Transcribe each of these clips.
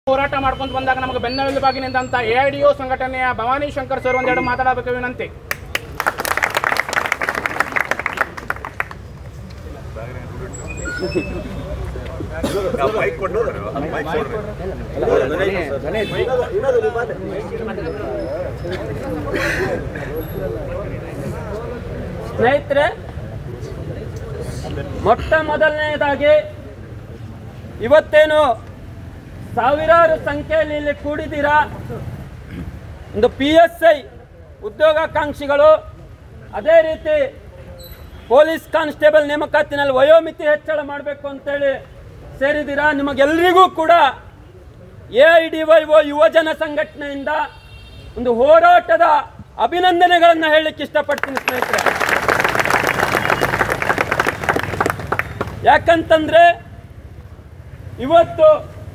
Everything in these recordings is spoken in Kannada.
ಹೋರಾಟ ಮಾಡ್ಕೊಂಡು ಬಂದಾಗ ನಮಗೆ ಬೆನ್ನೆಲುಬಾಗಿ ನಿಂತ ಎ ಐ ಡಿ ಒ ಸಂಘಟನೆಯ ಭವಾನಿ ಶಂಕರ್ ಸರ್ ಒಂದೆರಡು ಮಾತಾಡಬೇಕು ವಿನಂತಿ ಮೈಕ್ ಕೊಟ್ಟು ಮೈಕ್ ಕೊಡ್ರಿ ಸ್ನೇಹಿತರೆ ಮೊಟ್ಟ ಮೊದಲನೆಯದಾಗಿ ಇವತ್ತೇನು ಸಾವಿರಾರು ಸಂಖ್ಯೆಯಲ್ಲಿ ಇಲ್ಲಿ ಕೂಡಿದ್ದೀರಾ ಒಂದು ಪಿ ಎಸ್ ಐ ಉದ್ಯೋಗಾಕಾಂಕ್ಷಿಗಳು ಅದೇ ರೀತಿ ಪೊಲೀಸ್ ಕಾನ್ಸ್ಟೇಬಲ್ ನೇಮಕಾತಿನಲ್ಲಿ ವಯೋಮಿತಿ ಹೆಚ್ಚಳ ಮಾಡಬೇಕು ಅಂತೇಳಿ ಸೇರಿದ್ದೀರಾ ನಿಮಗೆಲ್ಲರಿಗೂ ಕೂಡ A I D Y O ಯುವಜನ ಸಂಘಟನೆಯಿಂದ ಒಂದು ಹೋರಾಟದ ಅಭಿನಂದನೆಗಳನ್ನು ಹೇಳಲಿಕ್ಕೆ ಇಷ್ಟಪಡ್ತೀನಿ ಸ್ನೇಹಿತರೆ ಯಾಕಂತಂದ್ರೆ ಇವತ್ತು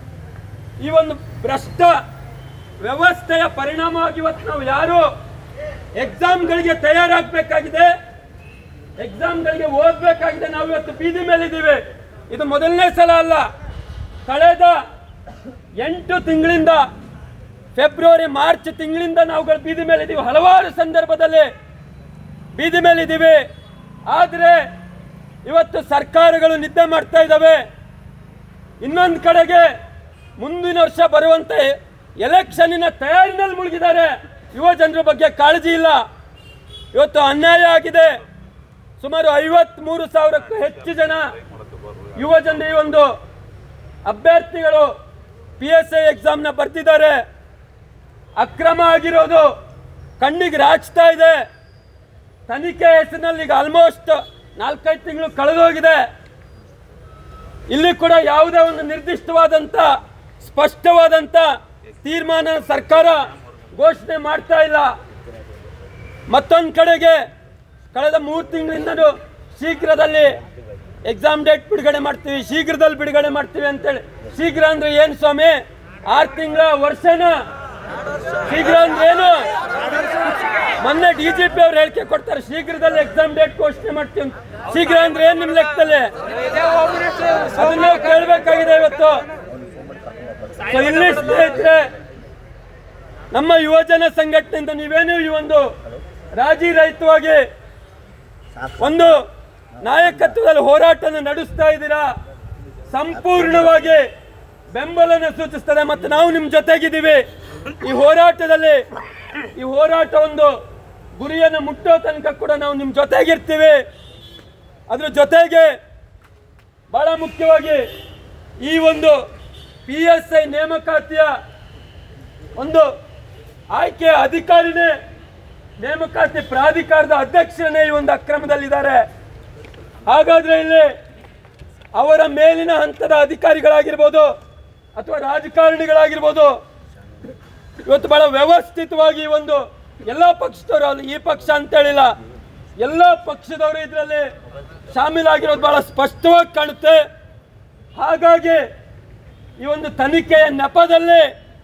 ಈ ಒಂದು ಭ್ರಷ್ಟ ವ್ಯವಸ್ಥೆಯ ಪರಿಣಾಮವಾಗಿ ಇವತ್ತು ನಾವು ಯಾರು ಎಕ್ಸಾಮ್ಗಳಿಗೆ ತಯಾರಾಗಬೇಕಾಗಿದೆ ಎಕ್ಸಾಮ್ಗಳಿಗೆ ಓದಬೇಕಾಗಿದೆ ನಾವು ಇವತ್ತು ಬೀದಿ ಮೇಲಿದ್ದೀವಿ ಇದು ಮೊದಲನೇ ಸಲ ಅಲ್ಲ ಕಳೆದ ಎಂಟು ತಿಂಗಳಿಂದ ಫೆಬ್ರವರಿ ಮಾರ್ಚ್ ತಿಂಗಳಿಂದ ನಾವುಗಳು ಬೀದಿ ಮೇಲಿದ್ದೀವಿ ಹಲವಾರು ಸಂದರ್ಭದಲ್ಲಿ ಬೀದಿ ಮೇಲಿದ್ದೀವಿ ಆದರೆ ಇವತ್ತು ಸರ್ಕಾರಗಳು ನಿದ್ದೆ ಮಾಡ್ತಾ ಇದ್ದಾವೆ ಇನ್ನೊಂದು ಕಡೆಗೆ ಮುಂದಿನ ವರ್ಷ ಬರುವಂತೆ ಎಲೆಕ್ಷನ್ನಿನ ತಯಾರಿನಲ್ಲಿ ಮುಳುಗಿದ್ದಾರೆ ಯುವ ಜನರ ಬಗ್ಗೆ ಕಾಳಜಿ ಇಲ್ಲ ಇವತ್ತು ಅನ್ಯಾಯ ಆಗಿದೆ ಸುಮಾರು ಐವತ್ಮೂರು ಸಾವಿರಕ್ಕೂ ಹೆಚ್ಚು ಜನ ಯುವ ಜನರು ಈ ಒಂದು ಅಭ್ಯರ್ಥಿಗಳು ಪಿ ಎಸ್ ಐ ಎಕ್ಸಾಮ್ನ ಬರ್ತಿದ್ದಾರೆ ಅಕ್ರಮ ಆಗಿರೋದು ಕಣ್ಣಿಗೆ ರಾಚ್ತಾ ಇದೆ ತನಿಖೆ ಹೆಸರಿನಲ್ಲಿ ಈಗ ಆಲ್ಮೋಸ್ಟ್ ನಾಲ್ಕೈದು ತಿಂಗಳು ಕಳೆದೋಗಿದೆ ಇಲ್ಲಿ ಕೂಡ ಯಾವುದೇ ಒಂದು ನಿರ್ದಿಷ್ಟವಾದಂಥ ಸ್ಪಷ್ಟವಾದಂಥ ತೀರ್ಮಾನ ಸರ್ಕಾರ ಘೋಷಣೆ ಮಾಡ್ತಾ ಇಲ್ಲ ಮತ್ತೊಂದು ಕಡೆಗೆ ಕಳೆದ ಮೂರು ತಿಂಗಳಿಂದಲೂ ಶೀಘ್ರದಲ್ಲಿ ಎಕ್ಸಾಮ್ ಡೇಟ್ ಬಿಡುಗಡೆ ಮಾಡ್ತೀವಿ ಶೀಘ್ರದಲ್ಲಿ ಬಿಡುಗಡೆ ಮಾಡ್ತೀವಿ ಅಂತೇಳಿ ಶೀಘ್ರ ಅಂದ್ರೆ ಏನು ಸ್ವಾಮಿ ಆರು ತಿಂಗಳ ವರ್ಷನ ಶೀಘ್ರ ಅಂದ್ರೆ ಏನು ಮೊನ್ನೆ ಡಿ ಜಿ ಪಿ ಅವ್ರು ಹೇಳಿಕೆ ಕೊಡ್ತಾರೆ ಶೀಘ್ರದಲ್ಲಿ ಎಕ್ಸಾಮ್ ಡೇಟ್ ಘೋಷಣೆ ಮಾಡ್ತೀವಿ ಅಂತ. ಶೀಘ್ರ ಅಂದ್ರೆ ಏನ್ ನಿಮ್ ಲೆಕ್ಕದಲ್ಲಿ ಅದನ್ನ ನಾವು ಕೇಳಬೇಕಾಗಿದೆ ಇವತ್ತು So ಇಲ್ಲಿ ಸ್ನೇಹಿತರೆ ನಮ್ಮ ಯುವಜನ ಸಂಘಟನೆಯಿಂದ ನೀವೇನು ಈ ಒಂದು ರಾಜಿ ರಹಿತವಾಗಿ ಒಂದು ನಾಯಕತ್ವದಲ್ಲಿ ಹೋರಾಟನ ನಡೆಸ್ತಾ ಇದ್ದೀರಾ ಸಂಪೂರ್ಣವಾಗಿ ಬೆಂಬಲನ ಸೂಚಿಸ್ತದೆ ಮತ್ತು ನಾವು ನಿಮ್ಮ ಜೊತೆಗಿದ್ದೀವಿ ಈ ಹೋರಾಟದಲ್ಲಿ ಈ ಹೋರಾಟ ಒಂದು ಗುರಿಯನ್ನು ಮುಟ್ಟೋ ತನಕ ಕೂಡ ನಾವು ನಿಮ್ಮ ಜೊತೆಗಿರ್ತೀವಿ ಅದ್ರ ಜೊತೆಗೆ ಬಹಳ ಮುಖ್ಯವಾಗಿ ಈ ಒಂದು ಪಿ ಎಸ್ ಐ ನೇಮಕಾತಿಯ ಒಂದು ಆಯ್ಕೆ ಅಧಿಕಾರಿನೇ ನೇಮಕಾತಿ ಪ್ರಾಧಿಕಾರದ ಅಧ್ಯಕ್ಷರೇ ಈ ಒಂದು ಅಕ್ರಮದಲ್ಲಿದ್ದಾರೆ ಹಾಗಾದ್ರೆ ಇಲ್ಲಿ ಅವರ ಮೇಲಿನ ಹಂತದ ಅಧಿಕಾರಿಗಳಾಗಿರ್ಬೋದು ಅಥವಾ ರಾಜಕಾರಣಿಗಳಾಗಿರ್ಬೋದು ಇವತ್ತು ಬಹಳ ವ್ಯವಸ್ಥಿತವಾಗಿ ಈ ಒಂದು ಎಲ್ಲ ಪಕ್ಷದವರು ಅಲ್ಲ ಈ ಪಕ್ಷ ಅಂತ ಹೇಳಿಲ್ಲ ಎಲ್ಲ ಪಕ್ಷದವರು ಇದರಲ್ಲಿ ಶಾಮೀಲಾಗಿರೋದು ಬಹಳ ಸ್ಪಷ್ಟವಾಗಿ ಕಾಣುತ್ತೆ ಹಾಗಾಗಿ ಈ ಒಂದು ತನಿಖೆಯ ನೆಪದಲ್ಲಿ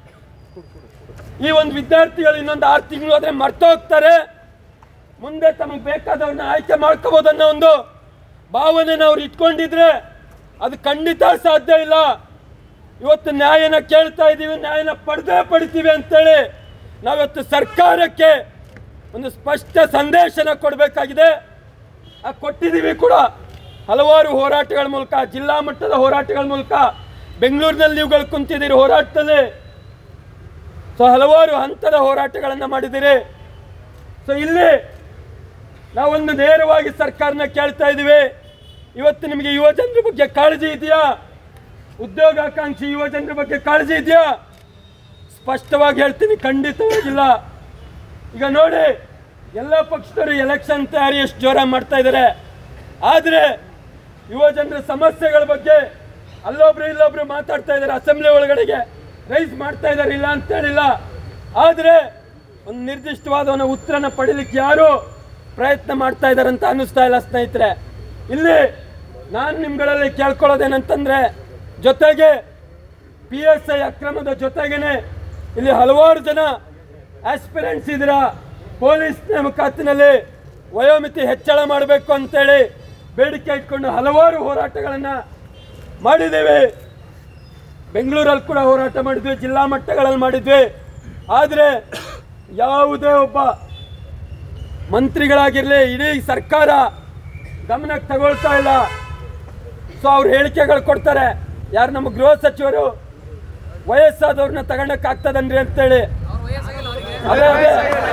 ಈ ಒಂದು ವಿದ್ಯಾರ್ಥಿಗಳು ಇನ್ನೊಂದು ಆರು ತಿಂಗಳು ಹೋದ್ರೆ ಮರ್ತೋಗ್ತಾರೆ ಮುಂದೆ ತಮಗೆ ಬೇಕಾದವ್ರನ್ನ ಆಯ್ಕೆ ಮಾಡ್ಕೋಬಹುದು ಅನ್ನೋ ಒಂದು ಭಾವನೆನ ಅವ್ರು ಇಟ್ಕೊಂಡಿದ್ರೆ ಅದು ಖಂಡಿತ ಸಾಧ್ಯ ಇಲ್ಲ ಇವತ್ತು ನ್ಯಾಯನ ಕೇಳ್ತಾ ಇದ್ದೀವಿ ನ್ಯಾಯನ ಪಡೆದೇ ಪಡಿತೀವಿ ಅಂತೇಳಿ ನಾವಿವತ್ತು ಸರ್ಕಾರಕ್ಕೆ ಒಂದು ಸ್ಪಷ್ಟ ಸಂದೇಶನ ಕೊಡಬೇಕಾಗಿದೆ ಆ ಕೊಟ್ಟಿದ್ದೀವಿ ಕೂಡ ಹಲವಾರು ಹೋರಾಟಗಳ ಮೂಲಕ ಜಿಲ್ಲಾ ಮಟ್ಟದ ಹೋರಾಟಗಳ ಮೂಲಕ ಬೆಂಗಳೂರಿನಲ್ಲಿ ನೀವುಗಳು ಕುಂತಿದ್ದೀರಿ ಹೋರಾಟದಲ್ಲಿ ಸೊ ಹಲವಾರು ಹಂತದ ಹೋರಾಟಗಳನ್ನು ಮಾಡಿದ್ದೀರಿ ಸೊ ಇಲ್ಲಿ ನಾವೊಂದು ನೇರವಾಗಿ ಸರ್ಕಾರನ ಕೇಳ್ತಾ ಇದ್ದೀವಿ ಇವತ್ತು ನಿಮಗೆ ಯುವ ಜನರ ಬಗ್ಗೆ ಕಾಳಜಿ ಇದೆಯಾ ಉದ್ಯೋಗಾಕಾಂಕ್ಷಿ ಯುವ ಜನರ ಬಗ್ಗೆ ಕಾಳಜಿ ಇದೆಯಾ ಸ್ಪಷ್ಟವಾಗಿ ಹೇಳ್ತೀನಿ ಖಂಡಿತವಾಗಿಲ್ಲ ಈಗ ನೋಡಿ ಎಲ್ಲ ಪಕ್ಷದವರು ಎಲೆಕ್ಷನ್ ತಯಾರಿ ಎಷ್ಟು ಜೋರ ಮಾಡ್ತಾ ಇದ್ದಾರೆ ಆದರೆ ಯುವ ಜನರ ಸಮಸ್ಯೆಗಳ ಬಗ್ಗೆ ಅಲ್ಲೊಬ್ರು ಇಲ್ಲೊಬ್ರು ಮಾತಾಡ್ತಾ ಇದ್ದಾರೆ ಅಸೆಂಬ್ಲಿ ಒಳಗಡೆಗೆ ರೈಸ್ ಮಾಡ್ತಾ ಇದ್ದಾರೆ ಇಲ್ಲ ಅಂತ ಹೇಳಿಲ್ಲ ಆದರೆ ಒಂದು ನಿರ್ದಿಷ್ಟವಾದ ಒಂದು ಉತ್ತರನ ಪಡಿಲಿಕ್ಕೆ ಯಾರು ಪ್ರಯತ್ನ ಮಾಡ್ತಾ ಇದ್ದಾರೆ ಅಂತ ಅನ್ನಿಸ್ತಾ ಇಲ್ಲ ಸ್ನೇಹಿತರೆ ಇಲ್ಲಿ ನಾನು ನಿಮ್ಗಳಲ್ಲಿ ಕೇಳ್ಕೊಳ್ಳೋದೇನಂತಂದ್ರೆ ಜೊತೆಗೆ ಪಿ ಎಸ್ ಐ ಅಕ್ರಮದ ಜೊತೆಗೇನೆ ಇಲ್ಲಿ ಹಲವಾರು ಜನ ಆಸ್ಪಿರೆಂಟ್ಸ್ ಇದ್ದೀರಾ ಪೊಲೀಸ್ ನೇಮಕಾತಿನಲ್ಲಿ ವಯೋಮಿತಿ ಹೆಚ್ಚಳ ಮಾಡಬೇಕು ಅಂತೇಳಿ ಬೇಡಿಕೆ ಇಟ್ಕೊಂಡು ಹಲವಾರು ಹೋರಾಟಗಳನ್ನು ಮಾಡಿದ್ದೇವೆ ಬೆಂಗಳೂರಲ್ಲಿ ಕೂಡ ಹೋರಾಟ ಮಾಡಿದ್ವಿ ಜಿಲ್ಲಾ ಮಟ್ಟಗಳಲ್ಲಿ ಮಾಡಿದ್ವಿ ಆದರೆ ಯಾವುದೇ ಒಬ್ಬ ಮಂತ್ರಿಗಳಾಗಿರಲಿ ಇಡೀ ಸರ್ಕಾರ ಗಮನಕ್ಕೆ ತಗೊಳ್ತಾ ಇಲ್ಲ ಸೊ ಅವ್ರು ಹೇಳಿಕೆಗಳು ಕೊಡ್ತಾರೆ ಯಾರು ನಮ್ಮ ಗೃಹ ಸಚಿವರು ವಯಸ್ಸಾದವ್ರನ್ನ ತಗೊಂಡಕ್ ಆಗ್ತದನ್ರಿ ಅಂತೇಳಿ ಅದೇ ಅದೇ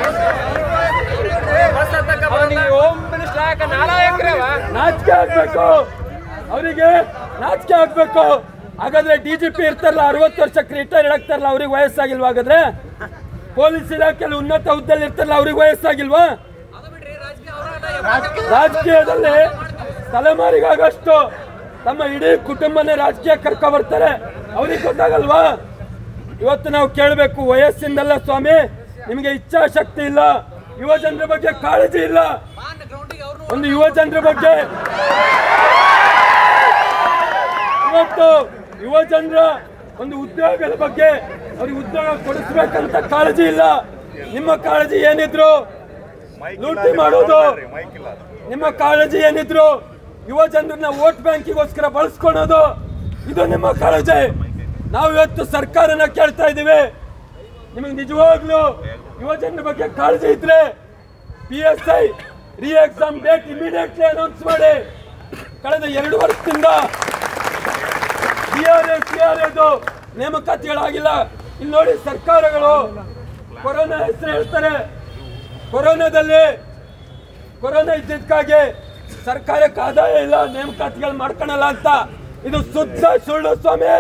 ನಾಚಿಕೆ ಆಗ್ಬೇಕು ಅವರಿಗೆ ನಾಚಿಕೆ ಆಗ್ಬೇಕು ಹಾಗಾದ್ರೆ ಡಿ ಜಿ ಪಿ ಇರ್ತಾರಲ್ಲ ಅರವತ್ತು ವರ್ಷಕ್ಕೆ ರಿಟೈರ್ಡ್ ಆಗ್ತಾರಲ್ಲ ಅವ್ರಿಗೆ ವಯಸ್ಸಾಗಿಲ್ವಾ ಹಾಗಾದ್ರೆ ಪೊಲೀಸ್ ಇಲಾಖೆಯಲ್ಲಿ ಉನ್ನತ ಹುದ್ದೆಯಲ್ಲಿ ಇರ್ತಾರಲ್ಲ ಅವ್ರಿಗೆ ವಯಸ್ಸಾಗಿಲ್ವಾ ರಾಜಕೀಯದಲ್ಲಿ ತಲೆಮಾರಿಗಾಗಷ್ಟು ತಮ್ಮ ಇಡೀ ಕುಟುಂಬನೇ ರಾಜಕೀಯ ಕರ್ಕೊ ಬರ್ತಾರೆ ಅವ್ರಿಗೆ ಗೊತ್ತಾಗಲ್ವಾ ಇವತ್ತು ನಾವು ಕೇಳಬೇಕು ವಯಸ್ಸಿಂದಲ್ಲ ಸ್ವಾಮಿ ನಿಮಗೆ ಇಚ್ಛಾಶಕ್ತಿ ಇಲ್ಲ ಯುವ ಜನರ ಬಗ್ಗೆ ಕಾಳಜಿ ಇಲ್ಲ ಒಂದು ಯುವ ಜನರ ಬಗ್ಗೆ ಇವತ್ತು ಯುವ ಜನರ ಒಂದು ಉದ್ಯೋಗದ ಬಗ್ಗೆ ಅವ್ರಿಗೆ ಉದ್ಯೋಗ ಕೊಡಿಸ್ಬೇಕಂತ ಕಾಳಜಿ ಇಲ್ಲ ನಿಮ್ಮ ಕಾಳಜಿ ಏನಿದ್ರು ಲೂಟಿ ಮಾಡೋದು ಮೈಕ್ ಇಲ್ಲ ನಿಮ್ಮ ಕಾಳಜಿ ಏನಿದ್ರು ಯುವ ಜನರನ್ನ ವೋಟ್ ಬ್ಯಾಂಕಿಗೋಸ್ಕರ ಬಳಸ್ಕೊಳೋದು ಇದು ನಿಮ್ಮ ಕಾಳಜಿ ನಾವು ಇವತ್ತು ಸರ್ಕಾರನ ಕೇಳ್ತಾ ಇದ್ದೀವಿ ನಿಮಗೆ ನಿಜವಾಗ್ಲೂ ಯುವ ಜನರ ಬಗ್ಗೆ ಕಾಳಜಿ ಇದ್ರೆ P S I re exam date immediately announce ಮಾಡಿ ಕಳೆದ ಎರಡು ವರ್ಷದಿಂದ D R S C R ಎದು ನೇಮಕಾತಿಗಳಾಗಿಲ್ಲ ಇಲ್ಲಿ ನೋಡಿ ಸರ್ಕಾರಗಳು ಕೊರೋನಾ ಹೆಸರು ಹೇಳ್ತಾರೆ ಕೊರೋನಾದಲ್ಲಿ ಕೊರೋನಾ ಇದ್ದಿದ್ದಕ್ಕಾಗಿ ಸರ್ಕಾರಕ್ಕೆ ಆದಾಯ ಇಲ್ಲ ನೇಮಕಾತಿಗಳು ಮಾಡ್ಕೊಳಲ್ಲ ಅಂತ ಇದು ಶುದ್ಧ ಸುಳ್ಳು ಸ್ವಾಮಿ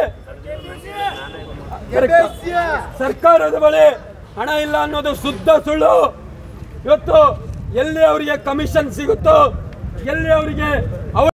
ಸರ್ಕಾರದ ಬಳಿ ಹಣ ಇಲ್ಲ ಅನ್ನೋದು ಶುದ್ಧ ಸುಳ್ಳು ಇವತ್ತು ಎಲ್ಲಿ ಅವರಿಗೆ ಕಮಿಷನ್ ಸಿಗುತ್ತೋ ಎಲ್ಲಿ ಅವರಿಗೆ